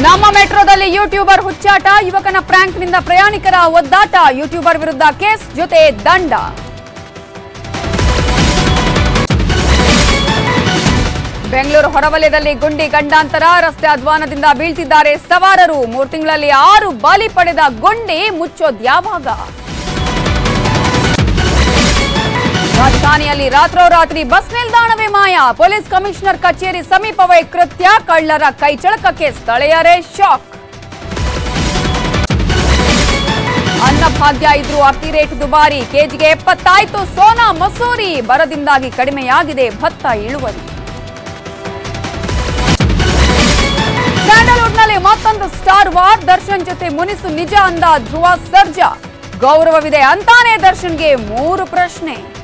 ನಮ್ಮ ಮೆಟ್ರೋದಲ್ಲಿ ಯೂಟ್ಯೂಬರ್ ಹುಚ್ಚಾಟ ಯುವಕನ ಪ್ರಾಂಕ್ನಿಂದ ಪ್ರಯಾಣಿಕರ ಒದ್ದಾಟ ಯೂಟ್ಯೂಬರ್ ವಿರುದ್ಧ ಕೇಸ್ ಜೊತೆ ದಂಡ ಬೆಂಗಳೂರು ಹೊರವಲಯದಲ್ಲಿ ಗುಂಡಿ ಗಂಡಾಂತರ ರಸ್ತೆ ಅಧ್ವಾನದಿಂದ ಬೀಳ್ತಿದ್ದಾರೆ ಸವಾರರು ಮೂರು ತಿಂಗಳಲ್ಲಿ ಆರು ಬಲಿ ಪಡೆದ ಗುಂಡಿ ಮುಚ್ಚೋದ್ಯಾವಾಗ ರಾಜಧಾನಿಯಲ್ಲಿ ರಾತ್ರೋರಾತ್ರಿ ಬಸ್ ನಿಲ್ದಾಣವೇ ಮಾಯ ಪೊಲೀಸ್ ಕಮಿಷನರ್ ಕಚೇರಿ ಸಮೀಪವೇ ಕೃತ್ಯ ಕಳ್ಳರ ಕೈಚಳಕಕ್ಕೆ ಸ್ಥಳೀಯರೇ ಶಾಕ್ ಅನ್ನಭಾಗ್ಯ ಇದ್ರೂ ಅಕ್ಕಿ ರೇಟ್ ದುಬಾರಿ ಕೆಜಿಗೆ ಎಪ್ಪತ್ತಾಯ್ತು ಸೋನಾ ಮಸೂರಿ ಬರದಿಂದಾಗಿ ಕಡಿಮೆಯಾಗಿದೆ ಭತ್ತ ಇಳುವರಿ ಸ್ಯಾಂಡಲ್ವುಡ್ನಲ್ಲಿ ಮತ್ತೊಂದು ಸ್ಟಾರ್ ವಾರ್ ದರ್ಶನ್ ಜೊತೆ ಮುನಿಸು ನಿಜ ಅಂದ ಧ್ರುವ ಸರ್ಜಾ ಗೌರವವಿದೆ ಅಂತಾನೆ ದರ್ಶನ್ಗೆ ಮೂರು ಪ್ರಶ್ನೆ